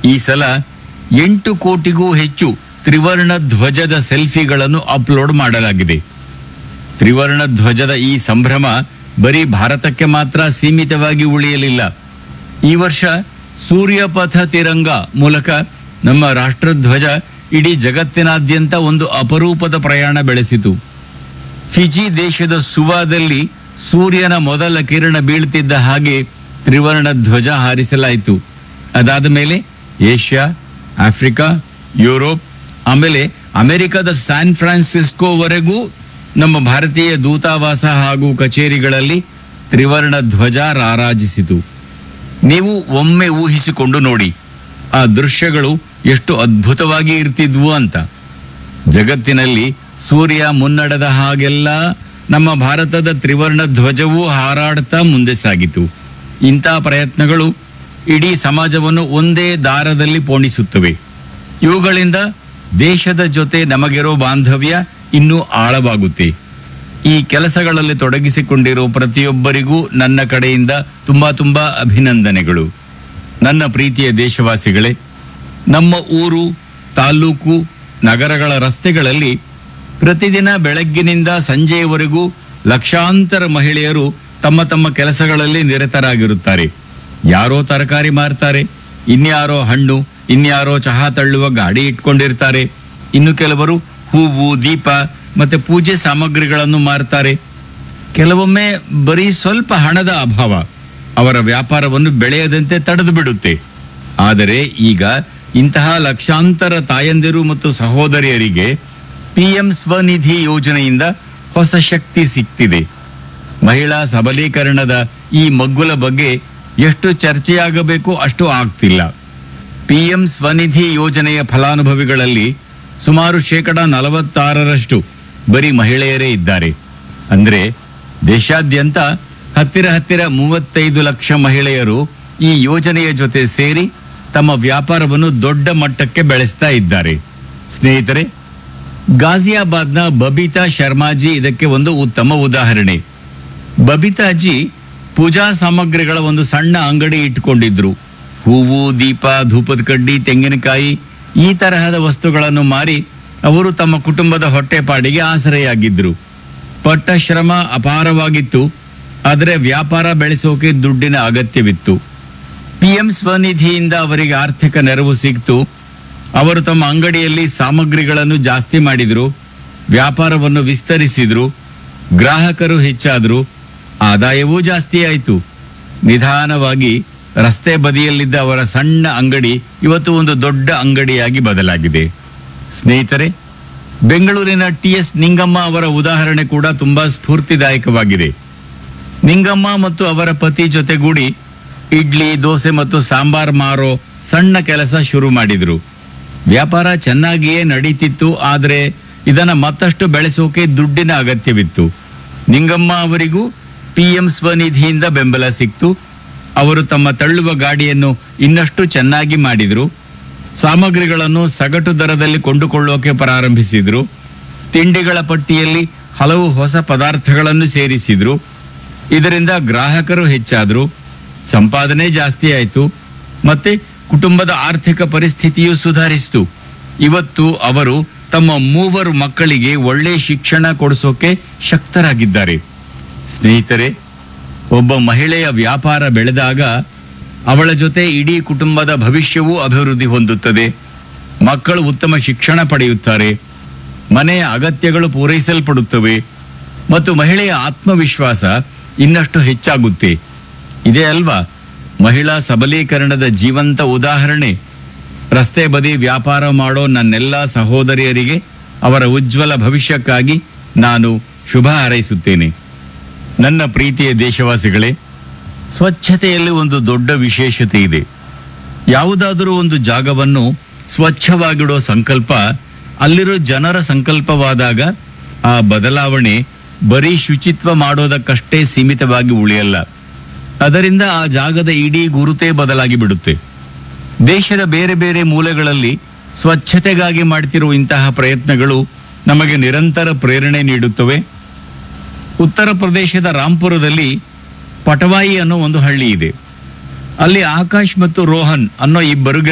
ಈ ಸಲ ಎಂಟು ಕೋಟಿಗೂ ಹೆಚ್ಚು ತ್ರಿವರ್ಣ ಧ್ವಜದ ಸೆಲ್ಫಿಗಳನ್ನು ಅಪ್ಲೋಡ್ ಮಾಡಲಾಗಿದೆ ತ್ರಿವರ್ಣ ಧ್ವಜದ ಈ ಸಂಭ್ರಮ ಬರೀ ಭಾರತಕ್ಕೆ ಮಾತ್ರ ಸೀಮಿತವಾಗಿ ಉಳಿಯಲಿಲ್ಲ ಈ ವರ್ಷ ಸೂರ್ಯಪಥ ತಿರಂಗ ಮೂಲಕ ನಮ್ಮ ರಾಷ್ಟ್ರಧ್ವಜ ಇಡೀ ಜಗತ್ತಿನಾದ್ಯಂತ ಒಂದು ಅಪರೂಪದ ಪ್ರಯಾಣ ಬೆಳೆಸಿತು ಫಿಜಿ ದೇಶದ ಸುವಾದಲ್ಲಿ ಸೂರ್ಯನ ಮೊದಲ ಕಿರಣ ಬೀಳ್ತಿದ್ದ ಹಾಗೆ ತ್ರಿವರ್ಣ ಧ್ವಜ ಹಾರಿಸಲಾಯಿತು ಅದಾದ ಮೇಲೆ ಏಷ್ಯಾ ಆಫ್ರಿಕಾ ಯುರೋಪ್ ಆಮೇಲೆ ಅಮೆರಿಕದ ಸ್ಯಾನ್ ಫ್ರಾನ್ಸಿಸ್ಕೋವರೆಗೂ ನಮ್ಮ ಭಾರತೀಯ ದೂತಾವಾಸ ಹಾಗೂ ಕಚೇರಿಗಳಲ್ಲಿ ತ್ರಿವರ್ಣ ಧ್ವಜ ರಾರಾಜಿಸಿತು ನೀವು ಒಮ್ಮೆ ಊಹಿಸಿಕೊಂಡು ನೋಡಿ ಆ ದೃಶ್ಯಗಳು ಎಷ್ಟು ಅದ್ಭುತವಾಗಿ ಇರ್ತಿದ್ವು ಅಂತ ಜಗತ್ತಿನಲ್ಲಿ ಸೂರ್ಯ ಮುನ್ನಡೆದ ಹಾಗೆಲ್ಲ ನಮ್ಮ ಭಾರತದ ತ್ರಿವರ್ಣ ಧ್ವಜವೂ ಹಾರಾಡ್ತಾ ಮುಂದೆ ಸಾಗಿತು ಇಂಥ ಪ್ರಯತ್ನಗಳು ಇಡೀ ಸಮಾಜವನ್ನು ಒಂದೇ ದಾರದಲ್ಲಿ ಪೋಣಿಸುತ್ತವೆ ಇವುಗಳಿಂದ ದೇಶದ ಜೊತೆ ನಮಗಿರೋ ಬಾಂಧವ್ಯ ಇನ್ನೂ ಆಳವಾಗುತ್ತೆ ಈ ಕೆಲಸಗಳಲ್ಲಿ ತೊಡಗಿಸಿಕೊಂಡಿರೋ ಪ್ರತಿಯೊಬ್ಬರಿಗೂ ನನ್ನ ಕಡೆಯಿಂದ ತುಂಬಾ ತುಂಬಾ ಅಭಿನಂದನೆಗಳು ನನ್ನ ಪ್ರೀತಿಯ ದೇಶವಾಸಿಗಳೇ ನಮ್ಮ ಊರು ತಾಲೂಕು ನಗರಗಳ ರಸ್ತೆಗಳಲ್ಲಿ ಪ್ರತಿದಿನ ಬೆಳಗ್ಗಿನಿಂದ ಸಂಜೆಯವರೆಗೂ ಲಕ್ಷಾಂತರ ಮಹಿಳೆಯರು ತಮ್ಮ ತಮ್ಮ ಕೆಲಸಗಳಲ್ಲಿ ನಿರತರಾಗಿರುತ್ತಾರೆ ಯಾರೋ ತರಕಾರಿ ಮಾರ್ತಾರೆ ಇನ್ಯಾರೋ ಹಣ್ಣು ಇನ್ಯಾರೋ ಚಹಾ ತಳ್ಳುವ ಗಾಡಿ ಇಟ್ಕೊಂಡಿರ್ತಾರೆ ಇನ್ನು ಕೆಲವರು ಹೂವು ದೀಪ ಮತ್ತೆ ಪೂಜೆ ಸಾಮಗ್ರಿಗಳನ್ನು ಮಾರ್ತಾರೆ ಕೆಲವೊಮ್ಮೆ ಬರೀ ಸ್ವಲ್ಪ ಹಣದ ಅಭಾವ ಅವರ ವ್ಯಾಪಾರವನ್ನು ಬೆಳೆಯದಂತೆ ತಡೆದು ಬಿಡುತ್ತೆ ಆದರೆ ಈಗ ಇಂತಹ ಲಕ್ಷಾಂತರ ತಾಯಂದಿರು ಮತ್ತು ಸಹೋದರಿಯರಿಗೆ ಪಿಎಂ ಸ್ವನಿಧಿ ಯೋಜನೆಯಿಂದ ಹೊಸ ಶಕ್ತಿ ಸಿಕ್ತಿದೆ ಮಹಿಳಾ ಸಬಲೀಕರಣದ ಈ ಮಗ್ಗುಲ ಬಗ್ಗೆ ಎಷ್ಟು ಚರ್ಚೆಯಾಗಬೇಕು ಅಷ್ಟು ಆಗ್ತಿಲ್ಲ ಪಿಎಂ ಸ್ವನಿಧಿ ಯೋಜನೆಯ ಫಲಾನುಭವಿಗಳಲ್ಲಿ ಸುಮಾರು ಶೇಕಡ ನಲವತ್ತಾರರಷ್ಟು ಬರೀ ಮಹಿಳೆಯರೇ ಇದ್ದಾರೆ ಅಂದ್ರೆ ದೇಶಾದ್ಯಂತ ಹತ್ತಿರ ಹತ್ತಿರ ಮೂವತ್ತೈದು ಲಕ್ಷ ಮಹಿಳೆಯರು ಈ ಯೋಜನೆಯ ಜೊತೆ ಸೇರಿ ತಮ್ಮ ವ್ಯಾಪಾರವನ್ನು ದೊಡ್ಡ ಮಟ್ಟಕ್ಕೆ ಬೆಳೆಸ್ತಾ ಇದ್ದಾರೆ ಸ್ನೇಹಿತರೆ ಗಾಜಿಯಾಬಾದ್ನ ಬಬಿತಾ ಶರ್ಮಾಜಿ ಇದಕ್ಕೆ ಒಂದು ಉತ್ತಮ ಉದಾಹರಣೆ ಬಬಿತಾಜಿ ಪೂಜಾ ಸಾಮಗ್ರಿಗಳ ಒಂದು ಸಣ್ಣ ಅಂಗಡಿ ಇಟ್ಕೊಂಡಿದ್ರು ಹೂವು ದೀಪ ಧೂಪದ ಕಡ್ಡಿ ತೆಂಗಿನಕಾಯಿ ಈ ತರಹದ ವಸ್ತುಗಳನ್ನು ಮಾರಿ ಅವರು ತಮ್ಮ ಕುಟುಂಬದ ಹೊಟ್ಟೆಪಾಡಿಗೆ ಆಸರೆಯಾಗಿದ್ರು ಪಟ್ಟ ಶ್ರಮ ಅಪಾರವಾಗಿತ್ತು ಆದರೆ ವ್ಯಾಪಾರ ಬೆಳೆಸೋಕೆ ದುಡ್ಡಿನ ಅಗತ್ಯವಿತ್ತು ಪಿಎಂ ಸ್ವನಿಧಿಯಿಂದ ಅವರಿಗೆ ಆರ್ಥಿಕ ನೆರವು ಸಿಕ್ತು ಅವರು ತಮ್ಮ ಅಂಗಡಿಯಲ್ಲಿ ಸಾಮಗ್ರಿಗಳನ್ನು ಜಾಸ್ತಿ ಮಾಡಿದ್ರು ವ್ಯಾಪಾರವನ್ನು ವಿಸ್ತರಿಸಿದ್ರು ಗ್ರಾಹಕರು ಹೆಚ್ಚಾದ್ರು ಆದಾಯವೂ ಜಾಸ್ತಿ ಆಯಿತು ನಿಧಾನವಾಗಿ ರಸ್ತೆ ಬದಿಯಲ್ಲಿದ್ದ ಅವರ ಸಣ್ಣ ಅಂಗಡಿ ಇವತ್ತು ಒಂದು ದೊಡ್ಡ ಅಂಗಡಿಯಾಗಿ ಬದಲಾಗಿದೆ ಸ್ನೇಹಿತರೆ ಬೆಂಗಳೂರಿನ ಟಿ ಎಸ್ ನಿಂಗಮ್ಮ ಅವರ ಉದಾಹರಣೆ ಕೂಡ ತುಂಬಾ ಸ್ಫೂರ್ತಿದಾಯಕವಾಗಿದೆ ನಿಂಗಮ್ಮ ಮತ್ತು ಅವರ ಪತಿ ಜೊತೆಗೂಡಿ ಇಡ್ಲಿ ದೋಸೆ ಮತ್ತು ಸಾಂಬಾರ್ ಮಾರೋ ಸಣ್ಣ ಕೆಲಸ ಶುರು ಮಾಡಿದ್ರು ವ್ಯಾಪಾರ ಚೆನ್ನಾಗಿಯೇ ನಡೀತಿತ್ತು ಆದರೆ ಇದನ್ನ ಮತ್ತಷ್ಟು ಬೆಳೆಸೋಕೆ ದುಡ್ಡಿನ ಅಗತ್ಯವಿತ್ತು ನಿಂಗಮ್ಮ ಅವರಿಗೂ ಪಿಎಂ ಸ್ವನಿಧಿಯಿಂದ ಬೆಂಬಲ ಸಿಕ್ತು ಅವರು ತಮ್ಮ ತಳ್ಳುವ ಗಾಡಿಯನ್ನು ಇನ್ನಷ್ಟು ಚೆನ್ನಾಗಿ ಮಾಡಿದ್ರು ಸಾಮಗ್ರಿಗಳನ್ನು ಸಗಟು ದರದಲ್ಲಿ ಕೊಂಡುಕೊಳ್ಳೋಕೆ ಪ್ರಾರಂಭಿಸಿದ್ರು ತಿಂಡಿಗಳ ಪಟ್ಟಿಯಲ್ಲಿ ಹಲವು ಹೊಸ ಪದಾರ್ಥಗಳನ್ನು ಸೇರಿಸಿದ್ರು ಇದರಿಂದ ಗ್ರಾಹಕರು ಹೆಚ್ಚಾದ್ರು ಸಂಪಾದನೆ ಜಾಸ್ತಿ ಆಯಿತು ಮತ್ತೆ ಕುಟುಂಬದ ಆರ್ಥಿಕ ಪರಿಸ್ಥಿತಿಯು ಸುಧಾರಿಸಿತು ಇವತ್ತು ಅವರು ತಮ್ಮ ಮೂವರು ಮಕ್ಕಳಿಗೆ ಒಳ್ಳೆ ಶಿಕ್ಷಣ ಕೊಡಿಸೋಕೆ ಶಕ್ತರಾಗಿದ್ದಾರೆ ಸ್ನೇಹಿತರೆ ಒಬ್ಬ ಮಹಿಳೆಯ ವ್ಯಾಪಾರ ಬೆಳೆದಾಗ ಅವಳ ಜೊತೆ ಇಡೀ ಕುಟುಂಬದ ಭವಿಷ್ಯವೂ ಅಭಿವೃದ್ಧಿ ಹೊಂದುತ್ತದೆ ಮಕ್ಕಳು ಉತ್ತಮ ಶಿಕ್ಷಣ ಪಡೆಯುತ್ತಾರೆ ಮನೆಯ ಅಗತ್ಯಗಳು ಪೂರೈಸಲ್ಪಡುತ್ತವೆ ಮತ್ತು ಮಹಿಳೆಯ ಆತ್ಮವಿಶ್ವಾಸ ಇನ್ನಷ್ಟು ಹೆಚ್ಚಾಗುತ್ತೆ ಇದೇ ಅಲ್ವಾ ಮಹಿಳಾ ಸಬಲೀಕರಣದ ಜೀವಂತ ಉದಾಹರಣೆ ರಸ್ತೆ ಬದಿ ವ್ಯಾಪಾರ ಮಾಡೋ ನನ್ನೆಲ್ಲ ಸಹೋದರಿಯರಿಗೆ ಅವರ ಉಜ್ವಲ ಭವಿಷ್ಯಕ್ಕಾಗಿ ನಾನು ಶುಭ ಹಾರೈಸುತ್ತೇನೆ ನನ್ನ ಪ್ರೀತಿಯ ದೇಶವಾಸಿಗಳೇ ಸ್ವಚ್ಛತೆಯಲ್ಲಿ ಒಂದು ದೊಡ್ಡ ವಿಶೇಷತೆ ಇದೆ ಯಾವುದಾದರೂ ಒಂದು ಜಾಗವನ್ನು ಸ್ವಚ್ಛವಾಗಿಡೋ ಸಂಕಲ್ಪ ಅಲ್ಲಿರೋ ಜನರ ಸಂಕಲ್ಪವಾದಾಗ ಆ ಬದಲಾವಣೆ ಬರೀ ಶುಚಿತ್ವ ಮಾಡೋದಕ್ಕಷ್ಟೇ ಸೀಮಿತವಾಗಿ ಉಳಿಯಲ್ಲ ಅದರಿಂದ ಆ ಜಾಗದ ಇಡೀ ಗುರುತೇ ಬದಲಾಗಿ ಬಿಡುತ್ತೆ ದೇಶದ ಬೇರೆ ಬೇರೆ ಮೂಲೆಗಳಲ್ಲಿ ಸ್ವಚ್ಛತೆಗಾಗಿ ಮಾಡ್ತಿರುವ ಇಂತಹ ಪ್ರಯತ್ನಗಳು ನಮಗೆ ನಿರಂತರ ಪ್ರೇರಣೆ ನೀಡುತ್ತವೆ ಉತ್ತರ ಪ್ರದೇಶದ ರಾಂಪುರದಲ್ಲಿ ಪಟವಾಯಿ ಅನ್ನೋ ಒಂದು ಹಳ್ಳಿ ಇದೆ ಅಲ್ಲಿ ಆಕಾಶ್ ಮತ್ತು ರೋಹನ್ ಅನ್ನೋ ಇಬ್ಬರು